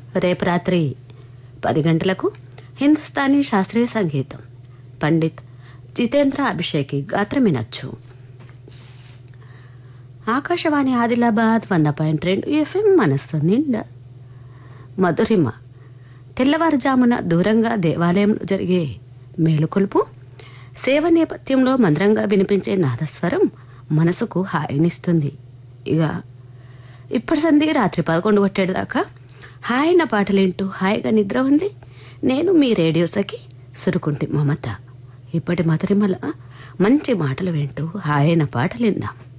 రేపు రాత్రి పది గంటలకు హిందుస్థానీ శాస్త్రీయ సంగీతం పండిత్ జితేంద్ర అభిషేకి గాత్రం వినొచ్చు ఆకాశవాణి ఆదిలాబాద్ వంద పాయింట్ రెండు ఎఫ్ఎం మనస్సు నిండా మధురిమ తెల్లవారుజామున దూరంగా దేవాలయంలో జరిగే మేలుకొలుపు సేవ నేపథ్యంలో మంద్రంగా వినిపించే నాదస్వరం మనసుకు హాయినిస్తుంది ఇక ఇప్పటి సంధి రాత్రి పదకొండు కొట్టేడు దాకా హాయిన పాటలేంటూ హాయిగా నిద్ర ఉంది నేను మీ రేడియో సఖి సురుకుంటి మమత ఇప్పటి మధురిమల మంచి మాటలు వింటూ హాయిన పాటలు విందాం